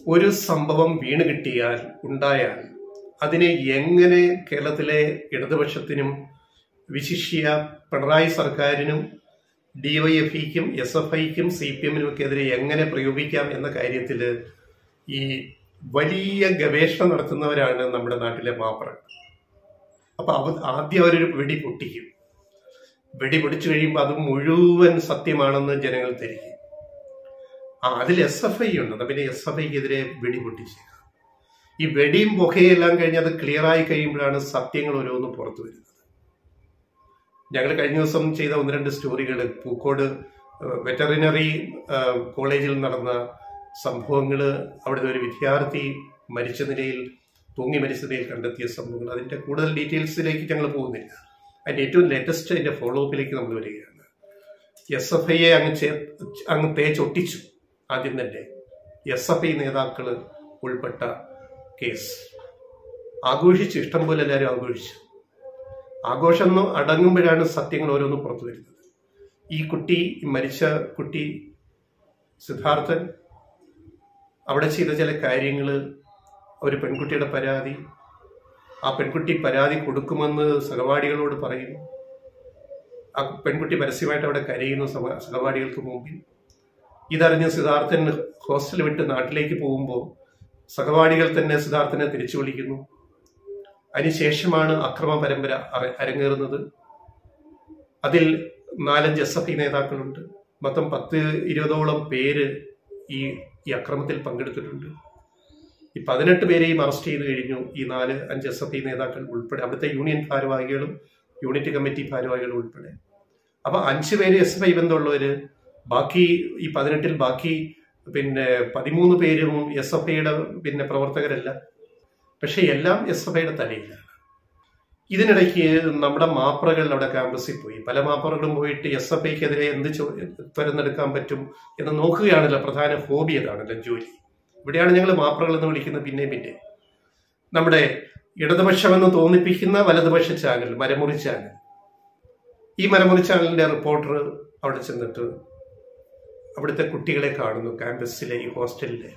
ഒരു സംഭവം വീണ് കിട്ടിയാൽ ഉണ്ടായാൽ അതിനെ എങ്ങനെ കേരളത്തിലെ ഇടതുപക്ഷത്തിനും വിശിഷ്യ പിണറായി സർക്കാരിനും ഡിവൈഎഫ്ഇക്കും എസ് എഫ് ഐക്കും സി പി എമ്മിനുമൊക്കെതിരെ എങ്ങനെ പ്രയോഗിക്കാം എന്ന കാര്യത്തിൽ ഈ വലിയ ഗവേഷണം നടത്തുന്നവരാണ് നമ്മുടെ നാട്ടിലെ മാപ്പറ അപ്പൊ അവ ആദ്യം അവരൊരു വെടി പൊട്ടിക്കും വെടി പൊടിച്ചു കഴിയുമ്പോൾ അത് മുഴുവൻ സത്യമാണെന്ന് ജനങ്ങൾ ധരിക്കും ആ അതിൽ എസ് എഫ് ഐ ഉണ്ട് പിന്നെ എസ് എഫ് ഐക്കെതിരെ വെടി പൊട്ടിച്ചേക്കാം ഈ വെടിയും പുകയെല്ലാം കഴിഞ്ഞ് അത് ക്ലിയർ ആയി കഴിയുമ്പോഴാണ് സത്യങ്ങൾ ഓരോന്നും പുറത്തു വരുന്നത് ഞങ്ങൾ കഴിഞ്ഞ ദിവസം ചെയ്ത ഒന്ന് രണ്ട് സ്റ്റോറികൾ പൂക്കോട് വെറ്ററിനറി കോളേജിൽ നടന്ന സംഭവങ്ങൾ അവിടുത്തെ ഒരു വിദ്യാർത്ഥി മരിച്ച നിലയിൽ തൂങ്ങി മരിച്ച നിലയിൽ കണ്ടെത്തിയ സംഭവങ്ങൾ അതിന്റെ കൂടുതൽ ഡീറ്റെയിൽസിലേക്ക് ഞങ്ങൾ പോകുന്നില്ല അതിന്റെ ഏറ്റവും ലേറ്റസ്റ്റ് അതിന്റെ ഫോളോ അപ്പിലേക്ക് നമ്മൾ വരികയാണ് എസ് എഫ് ഐയെ അങ്ങ് ചേ അങ്ങ് തേച്ചൊട്ടിച്ചു ആദ്യം തന്നെ എസ് എഫ് ഐ നേതാക്കൾ ഉൾപ്പെട്ട കേസ് ആഘോഷിച്ചു ഇഷ്ടം പോലെ എല്ലാവരും ആഘോഷിച്ചു ആഘോഷം അടങ്ങുമ്പോഴാണ് സത്യങ്ങൾ ഓരോന്നും പുറത്തു വരുന്നത് ഈ കുട്ടി മരിച്ച കുട്ടി സിദ്ധാർത്ഥൻ അവിടെ ചെയ്ത ചില കാര്യങ്ങൾ ഒരു പെൺകുട്ടിയുടെ പരാതി ആ പെൺകുട്ടി പരാതി കൊടുക്കുമെന്ന് സഹപാഠികളോട് പറയുന്നു ആ പെൺകുട്ടി പരസ്യമായിട്ട് അവിടെ കരയുന്നു സഹപാഠികൾക്ക് മുമ്പിൽ ഇതറിഞ്ഞ് സിദ്ധാർത്ഥൻ ഹോസ്റ്റൽ വിട്ട് നാട്ടിലേക്ക് പോകുമ്പോൾ സഹപാഠികൾ തന്നെ സിദ്ധാർത്ഥനെ തിരിച്ചു വിളിക്കുന്നു അതിനുശേഷമാണ് അക്രമ പരമ്പര അരങ്ങേറുന്നത് അതിൽ നാലഞ്ച് എസ് എഫ് ഐ നേതാക്കളുണ്ട് മൊത്തം പത്ത് ഇരുപതോളം പേര് ഈ ഈ അക്രമത്തിൽ പങ്കെടുത്തിട്ടുണ്ട് ഈ പതിനെട്ട് പേരെയും അറസ്റ്റ് ചെയ്ത് കഴിഞ്ഞു ഈ നാല് അഞ്ച് എസ് എഫ് ഐ നേതാക്കൾ ഉൾപ്പെടെ അവിടുത്തെ യൂണിയൻ ഭാരവാഹികളും യൂണിറ്റ് കമ്മിറ്റി ഭാരവാഹികളും ഉൾപ്പെടെ അപ്പൊ അഞ്ച് പേര് എസ് എഫ് ഐ ബന്ധമുള്ളവര് ബാക്കി ഈ പതിനെട്ടിൽ ബാക്കി പിന്നെ പതിമൂന്ന് പേരും എസ് എഫ് ഐയുടെ പിന്നെ പ്രവർത്തകരല്ല പക്ഷെ എല്ലാം എസ് എഫ് ഐയുടെ തലയിലാണ് ഇതിനിടയ്ക്ക് നമ്മുടെ മാപ്രകൾ അവിടെ ക്യാമ്പസിൽ പോയി പല മാപ്രകളും പോയിട്ട് എസ് എഫ് ഐക്കെതിരെ എന്ത് തുരന്നെടുക്കാൻ പറ്റും എന്ന് നോക്കുകയാണല്ലോ പ്രധാന ഹോബി അതാണല്ലോ ജോലി ഇവിടെയാണ് ഞങ്ങൾ മാപ്രകൾ എന്ന് വിളിക്കുന്നത് പിന്നെ പിന്നെ നമ്മുടെ ഇടതുപക്ഷമെന്ന് തോന്നിപ്പിക്കുന്ന വലതുപക്ഷ ചാനൽ മരമുറി ചാനൽ ഈ മരമുറി ചാനലിന്റെ റിപ്പോർട്ടർ അവിടെ ചെന്നിട്ട് അവിടുത്തെ കുട്ടികളെ കാണുന്നു ക്യാമ്പസിലെ ഈ ഹോസ്റ്റലിലെ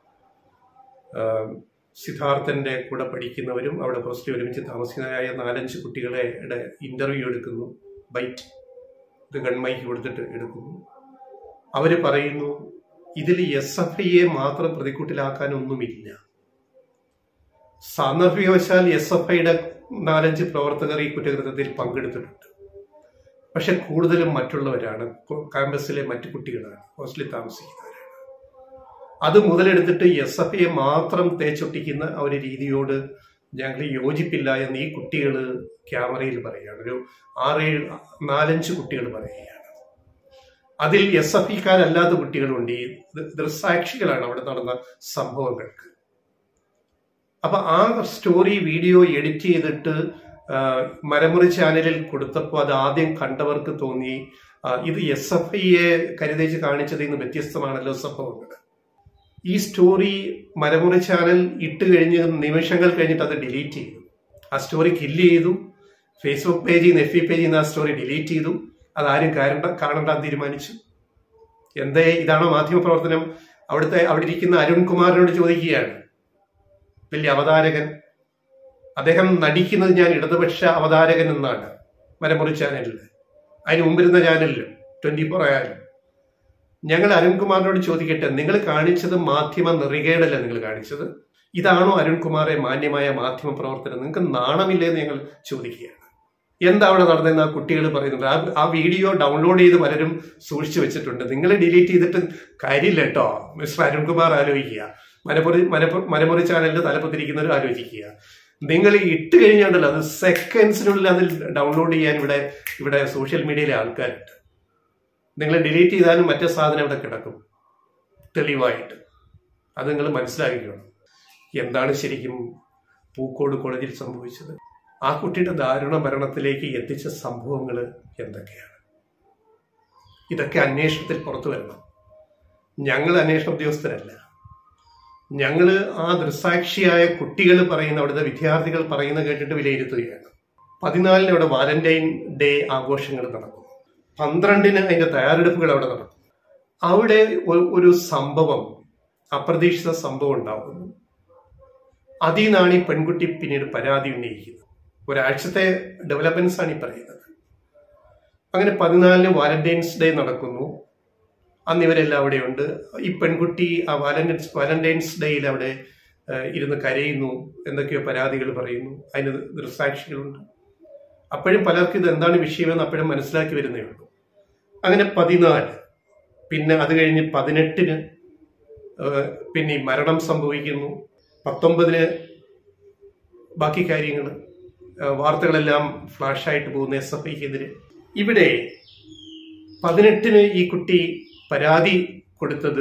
സിദ്ധാർത്ഥന്റെ കൂടെ പഠിക്കുന്നവരും അവിടെ ഹോസ്റ്റലിൽ ഒരുമിച്ച് താമസിക്കുന്നതായ നാലഞ്ച് കുട്ടികളെ ഇന്റർവ്യൂ എടുക്കുന്നു ബൈറ്റ് ഇത് ഗൺമൈക്ക് കൊടുത്തിട്ട് എടുക്കുന്നു അവര് പറയുന്നു ഇതിൽ എസ് എഫ് ഐയെ മാത്രം പ്രതിക്കൂട്ടിലാക്കാനൊന്നുമില്ല സാന്ദർഭികവശാൽ എസ് എഫ് ഐയുടെ നാലഞ്ച് പ്രവർത്തകർ ഈ കുറ്റകൃത്യത്തിൽ പങ്കെടുത്തിട്ടുണ്ട് പക്ഷെ കൂടുതലും മറ്റുള്ളവരാണ് ക്യാമ്പസിലെ മറ്റു കുട്ടികളാണ് ഹോസ്റ്റലിൽ താമസിക്കുന്നവരാണ് അത് മുതലെടുത്തിട്ട് എസ് എഫ് ഐയെ മാത്രം തേച്ചൊട്ടിക്കുന്ന ഒരു രീതിയോട് ഞങ്ങൾ യോജിപ്പില്ല എന്ന് ഈ കുട്ടികൾ ക്യാമറയിൽ പറയുകയാണ് ഒരു ആറേഴ് നാലഞ്ച് കുട്ടികൾ പറയുകയാണ് അതിൽ എസ് എഫ് ഇക്കാരല്ലാത്ത കുട്ടികളുണ്ട് ഈ ദൃസാക്ഷികളാണ് അവിടെ നടന്ന സംഭവങ്ങൾക്ക് അപ്പൊ ആ സ്റ്റോറി വീഡിയോ എഡിറ്റ് ചെയ്തിട്ട് മരമുറി ചാനലിൽ കൊടുത്തപ്പോൾ അത് ആദ്യം കണ്ടവർക്ക് തോന്നി ഇത് എസ് എഫ് ഐയെ കരുതേച്ച് കാണിച്ചതിൽ നിന്ന് വ്യത്യസ്തമാണല്ലോ സംഭവങ്ങൾ ഈ സ്റ്റോറി മരമുറി ചാനൽ ഇട്ട് കഴിഞ്ഞ് നിമിഷങ്ങൾ കഴിഞ്ഞിട്ട് അത് ഡിലീറ്റ് ചെയ്തു ആ സ്റ്റോറി കില്ല് ചെയ്തു ഫേസ്ബുക്ക് പേജിൽ നിന്ന് എഫ് ഇ പേജിൽ നിന്ന് ആ സ്റ്റോറി ഡിലീറ്റ് ചെയ്തു അതാരും കാണണ്ട കാണണ്ടെന്ന് തീരുമാനിച്ചു എന്തേ ഇതാണോ മാധ്യമപ്രവർത്തനം അവിടുത്തെ അവിടെ ഇരിക്കുന്ന അരുൺകുമാറിനോട് ചോദിക്കുകയാണ് വലിയ അവതാരകൻ അദ്ദേഹം നടിക്കുന്നത് ഞാൻ ഇടതുപക്ഷ അവതാരകൻ എന്നാണ് മരമുറി ചാനലിൽ അതിന് മുമ്പിരുന്ന ചാനലിൽ ട്വന്റി ഫോർ ആയാലും ഞങ്ങൾ അരുൺകുമാറിനോട് ചോദിക്കട്ടെ നിങ്ങൾ കാണിച്ചത് മാധ്യമ നെറികേടല്ല നിങ്ങൾ കാണിച്ചത് ഇതാണോ അരുൺകുമാറെ മാന്യമായ മാധ്യമ പ്രവർത്തനം നിങ്ങൾക്ക് നാണമില്ലെന്ന് ഞങ്ങൾ ചോദിക്കുകയാണ് എന്താ അവിടെ നടന്നതെന്ന് ആ കുട്ടികൾ പറയുന്നുണ്ട് ആ ആ വീഡിയോ ഡൗൺലോഡ് ചെയ്ത് പലരും സൂക്ഷിച്ചു വെച്ചിട്ടുണ്ട് നിങ്ങൾ ഡിലീറ്റ് ചെയ്തിട്ട് കാര്യമില്ല കേട്ടോ മിസ്റ്റർ അരുൺകുമാർ ആലോചിക്കുക മലപ്പുറി മലപ്പുറ മലമുറി ചാനലിൽ തലപ്പത്തിരിക്കുന്നവർ ആലോചിക്കുക നിങ്ങൾ ഇട്ട് കഴിഞ്ഞാണ്ടല്ലോ അത് സെക്കൻഡ്സിനുള്ളിൽ അതിൽ ഡൗൺലോഡ് ചെയ്യാൻ ഇവിടെ ഇവിടെ സോഷ്യൽ മീഡിയയിലെ ആൾക്കാരുണ്ട് നിങ്ങൾ ഡിലീറ്റ് ചെയ്താലും മറ്റേ സാധനം ഇവിടെ കിടക്കും തെളിവായിട്ട് അത് നിങ്ങൾ മനസ്സിലാക്കിക്കണം എന്താണ് ശരിക്കും പൂക്കോട് കോളേജിൽ സംഭവിച്ചത് ആ കുട്ടിയുടെ ദാരുണ മരണത്തിലേക്ക് എത്തിച്ച സംഭവങ്ങൾ എന്തൊക്കെയാണ് ഇതൊക്കെ അന്വേഷണത്തിൽ പുറത്തു വരണം ഞങ്ങൾ അന്വേഷണ ഉദ്യോഗസ്ഥരല്ല ഞങ്ങൾ ആ ദൃസാക്ഷിയായ കുട്ടികൾ പറയുന്ന അവിടുത്തെ വിദ്യാർത്ഥികൾ പറയുന്ന കേട്ടിട്ട് വിലയിരുത്തുകയാണ് പതിനാലിന് അവിടെ വാലന്റൈൻ ഡേ ആഘോഷങ്ങൾ നടക്കും പന്ത്രണ്ടിന് അതിന്റെ തയ്യാറെടുപ്പുകൾ അവിടെ നടക്കും അവിടെ ഒരു സംഭവം അപ്രതീക്ഷിത സംഭവം ഉണ്ടാകുന്നു അതിൽ നിന്നാണ് ഈ പെൺകുട്ടി പിന്നീട് പരാതി ഉന്നയിക്കുന്നത് ഒരാഴ്ചത്തെ ഡെവലപ്മെന്റ്സ് ആണ് ഈ പറയുന്നത് അങ്ങനെ പതിനാലിന് വാലന്റൈൻസ് ഡേ നടക്കുന്നു അന്ന് ഇവരെല്ലാം അവിടെയുണ്ട് ഈ പെൺകുട്ടി ആ വാലന്റൈൻസ് വാലന്റൈൻസ് ഡേയിൽ അവിടെ ഏഹ്, ഇരുന്ന് കരയുന്നു എന്തൊക്കെയോ പരാതികൾ പറയുന്നു അതിന് ദൃസാക്ഷികളുണ്ട് അപ്പോഴും പലർക്കും ഇത് എന്താണ് വിഷയമെന്ന് അപ്പോഴും മനസ്സിലാക്കി വരുന്നേ ഉള്ളൂ അങ്ങനെ പതിനാല് പിന്നെ അത് കഴിഞ്ഞ് പതിനെട്ടിന് ഏഹ്, പിന്നെ ഈ മരണം സംഭവിക്കുന്നു പത്തൊമ്പതിന് ബാക്കി കാര്യങ്ങൾ വാർത്തകളെല്ലാം ഫ്ലാഷായിട്ട് പോകുന്ന എസ് എഫ് ഐക്കെതിരെ ഇവിടെ പതിനെട്ടിന് ഈ കുട്ടി പരാതി കൊടുത്തത്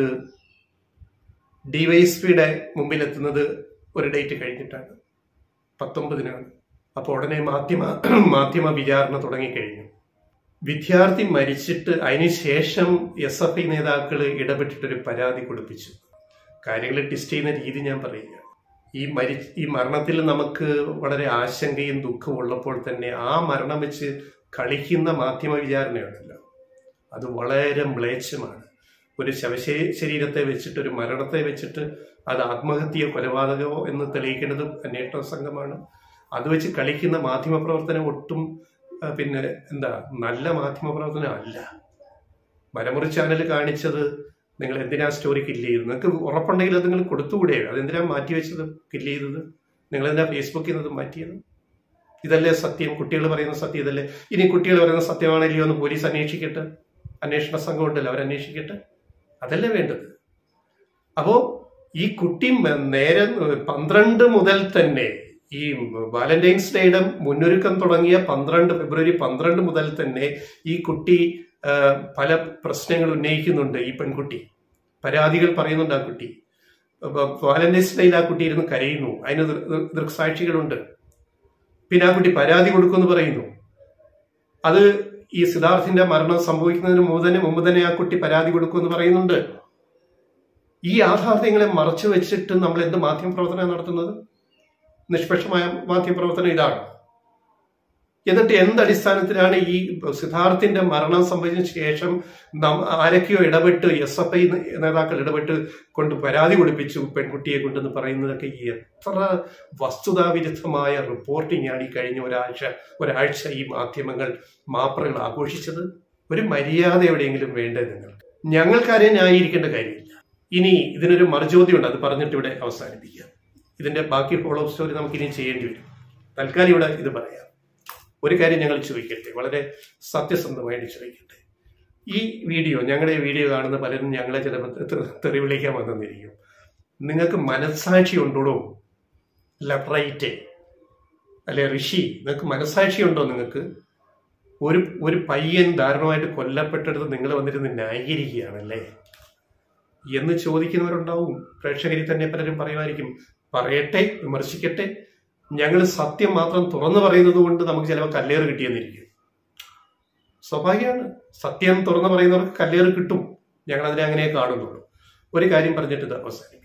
ഡിവൈഎസ്പിയുടെ മുമ്പിലെത്തുന്നത് ഒരു ഡേറ്റ് കഴിഞ്ഞിട്ടാണ് പത്തൊമ്പതിനാണ് അപ്പോൾ ഉടനെ മാധ്യമ മാധ്യമ വിചാരണ തുടങ്ങിക്കഴിഞ്ഞു വിദ്യാർത്ഥി മരിച്ചിട്ട് അതിനുശേഷം എസ് എഫ് ഐ നേതാക്കൾ ഇടപെട്ടിട്ടൊരു പരാതി കൊടുപ്പിച്ചു കാര്യങ്ങൾ ടെസ്റ്റ് ചെയ്യുന്ന രീതി ഞാൻ പറയുക ഈ മരി ഈ മരണത്തിൽ നമുക്ക് വളരെ ആശങ്കയും ദുഃഖവും ഉള്ളപ്പോൾ തന്നെ ആ മരണം വെച്ച് കളിക്കുന്ന മാധ്യമ വിചാരണയുണ്ടല്ലോ അത് വളരെ മ്ലേച്ഛമാണ് ഒരു ശവശേ ശരീരത്തെ വെച്ചിട്ട് ഒരു മരണത്തെ വെച്ചിട്ട് അത് ആത്മഹത്യയോ കൊലപാതകമോ എന്ന് തെളിയിക്കേണ്ടത് അന്വേഷണ സംഘമാണ് അത് വെച്ച് കളിക്കുന്ന മാധ്യമ പ്രവർത്തനം ഒട്ടും ആ, പിന്നെ എന്താ നല്ല മാധ്യമ പ്രവർത്തനം അല്ല മലമുറി ചാനൽ കാണിച്ചത് നിങ്ങൾ എന്തിനാ സ്റ്റോറി കില്ല് ചെയ്തത് നിങ്ങൾക്ക് ഉറപ്പുണ്ടെങ്കിൽ അത് നിങ്ങൾ കൊടുത്തുകൂടെ അതെന്തിനാ മാറ്റി വെച്ചത് കില്ല് ചെയ്തത് നിങ്ങൾ എന്തിനാ ഫേസ്ബുക്കിൽ നിന്ന് മാറ്റിയത് ഇതല്ലേ സത്യം കുട്ടികൾ പറയുന്ന സത്യം ഇതല്ലേ ഇനി കുട്ടികൾ പറയുന്ന സത്യമാണല്ലോ എന്ന് പോലീസ് അന്വേഷിക്കട്ടെ അന്വേഷണ സംഘം ഉണ്ടല്ലോ അവരന്വേഷിക്കട്ടെ അതല്ലേ വേണ്ടത് അപ്പോ ഈ കുട്ടി മ- നേരെ പന്ത്രണ്ട് മുതൽ തന്നെ ഈ വാലന്റൈൻസ് ഡേയുടെ മുന്നൊരുക്കം തുടങ്ങിയ പന്ത്രണ്ട് ഫെബ്രുവരി പന്ത്രണ്ട് മുതൽ തന്നെ ഈ കുട്ടി ആ, പല പ്രശ്നങ്ങൾ ഉന്നയിക്കുന്നുണ്ട് ഈ പെൺകുട്ടി പരാതികൾ പറയുന്നുണ്ട് ആ കുട്ടി അപ്പൊ വാലന്റൈൻസ് ഡേയിൽ ആ കുട്ടി ഇരുന്ന് കരയുന്നു അതിന് ദൃ- ദൃ- ദൃക്സാക്ഷികളുണ്ട് പിന്നെ ആ കുട്ടി പരാതി കൊടുക്കുമെന്ന് പറയുന്നു അത് ഈ സിദ്ധാർത്ഥിന്റെ മരണം സംഭവിക്കുന്നതിന് മുമ്പ് തന്നെ മുമ്പ് തന്നെ ആ കുട്ടി പരാതി കൊടുക്കുമെന്ന് പറയുന്നുണ്ട് ഈ യാഥാർത്ഥ്യങ്ങളെ മറച്ചു വെച്ചിട്ട് നമ്മൾ എന്ത് മാധ്യമപ്രവർത്തനം നടത്തുന്നത് നിഷ്പക്ഷമായ മാധ്യമപ്രവർത്തനം ഇതാണ് എന്നിട്ട് എന്ത് അടിസ്ഥാനത്തിലാണ് ഈ സിദ്ധാർത്ഥിന്റെ മരണം സംഭവിച്ചതിന് ശേഷം നം- ആരൊക്കെയോ ഇടപെട്ട് എസ് എഫ് ഐ നേതാക്കൾ ഇടപെട്ട് കൊണ്ട് പരാതി കൊടുപ്പിച്ചു പെൺകുട്ടിയെ കൊണ്ടെന്ന് പറയുന്നതൊക്കെ എത്ര വസ്തുതാവിരുദ്ധമായ റിപ്പോർട്ടിംഗ് ആണ് ഈ കഴിഞ്ഞ ഒരാഴ്ച ഒരാഴ്ച ഈ മാധ്യമങ്ങൾ മാപ്പറകൾ ആഘോഷിച്ചത് ഒരു മര്യാദ എവിടെയെങ്കിലും വേണ്ടത് നിങ്ങൾക്ക് ഞങ്ങൾക്കാരെ ന്യായീകരിക്കേണ്ട കാര്യമില്ല ഇനി ഇതിനൊരു മറുചോദ്യമുണ്ട് അത് പറഞ്ഞിട്ട് ഇവിടെ അവസാനിപ്പിക്കാം ഇതിന്റെ ബാക്കി ഫോളോ അപ്പ് സ്റ്റോറി നമുക്ക് ഇനി ചെയ്യേണ്ടി വരും തൽക്കാലം ഇവിടെ ഇത് പറയാം ഒരു കാര്യം ഞങ്ങൾ ചോദിക്കട്ടെ വളരെ സത്യസന്ധമായിട്ട് ചോദിക്കട്ടെ ഈ വീഡിയോ ഞങ്ങളുടെ ഈ വീഡിയോ കാണുന്ന പലരും ഞങ്ങളെ ചിലപ്പോൾ തെ- തെറി വിളിക്കാൻ വന്നിരിക്കും നിങ്ങൾക്ക് മനസ്സാക്ഷി ഉണ്ടോടോ ലട്രൈറ്റ് അല്ലെ ഋഷി നിങ്ങൾക്ക് മനസ്സാക്ഷി ഉണ്ടോ നിങ്ങൾക്ക് ഒരു ഒരു പയ്യൻ ദാരുണമായിട്ട് കൊല്ലപ്പെട്ടെടുത്ത് നിങ്ങൾ വന്നിരുന്ന് ന്യായീകരിക്കുകയാണല്ലേ എന്ന് ചോദിക്കുന്നവരുണ്ടാവും പ്രേക്ഷകരിൽ തന്നെ പലരും പറയുമായിരിക്കും പറയട്ടെ വിമർശിക്കട്ടെ ഞങ്ങൾ സത്യം മാത്രം തുറന്നു പറയുന്നത് കൊണ്ട് നമുക്ക് ചിലപ്പോൾ കല്ലേറ് കിട്ടിയെന്നിരിക്കും സ്വാഭാവികമാണ് സത്യം തുറന്നു പറയുന്നവർക്ക് കല്ലേറ് കിട്ടും ഞങ്ങൾ അതിനെ അങ്ങനെ കാണുന്നുള്ളൂ ഒരു കാര്യം പറഞ്ഞിട്ട് ഇത് അവസാനിപ്പിക്കാം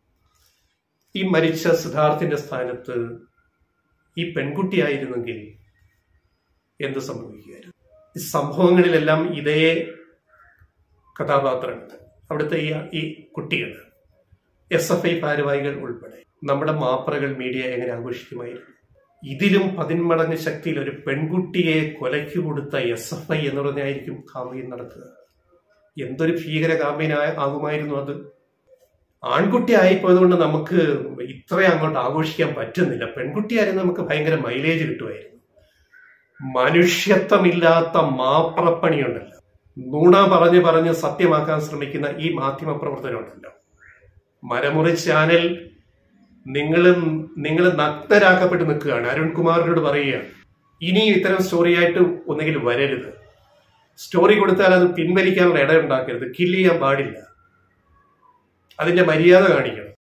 ഈ മരിച്ച സിദ്ധാർത്ഥിന്റെ സ്ഥാനത്ത് ഈ പെൺകുട്ടിയായിരുന്നെങ്കിൽ എന്ത് സംഭവിക്കുമായിരുന്നു ഈ സംഭവങ്ങളിലെല്ലാം ഇതേ കഥാപാത്രങ്ങൾ അവിടുത്തെ ഈ ഈ കുട്ടികൾ എസ് എഫ് ഐ ഭാരവാഹികൾ ഉൾപ്പെടെ നമ്മുടെ മാപ്രകൾ മീഡിയ എങ്ങനെ ആഘോഷിക്കുമായിരുന്നു ഇതിലും പതിന്മടങ്ങ് ശക്തിയിൽ ഒരു പെൺകുട്ടിയെ കൊലയ്ക്ക് കൊടുത്ത എസ് എഫ് ഐ എന്ന് പറഞ്ഞായിരിക്കും കാമ്പയിൻ നടത്തുക എന്തൊരു ഭീകര കാമ്പയിൻ ആകുമായിരുന്നു അത് ആൺകുട്ടി ആയിപ്പോയതുകൊണ്ട് നമുക്ക് ഇത്രയും അങ്ങോട്ട് ആഘോഷിക്കാൻ പറ്റുന്നില്ല പെൺകുട്ടിയായിരുന്നു നമുക്ക് ഭയങ്കര മൈലേജ് കിട്ടുമായിരുന്നു മനുഷ്യത്വമില്ലാത്ത മാപ്രപ്പണിയുണ്ടല്ലോ നുണ പറഞ്ഞ് പറഞ്ഞ് സത്യമാക്കാൻ ശ്രമിക്കുന്ന ഈ മാധ്യമ പ്രവർത്തനമുണ്ടല്ലോ മരമുറി ചാനൽ നിങ്ങൾ നിങ്ങൾ നഗ്നരാക്കപ്പെട്ട് നിൽക്കുകയാണ് അരുൺകുമാറിനോട് പറയുകയാണ് ഇനി ഇത്തരം സ്റ്റോറിയായിട്ട് ഒന്നുകിൽ വരരുത് സ്റ്റോറി കൊടുത്താൽ അത് പിൻവലിക്കാനുള്ള ഇടമുണ്ടാക്കരുത് കില്ല് ചെയ്യാൻ പാടില്ല അതിന്റെ മര്യാദ കാണിക്കണം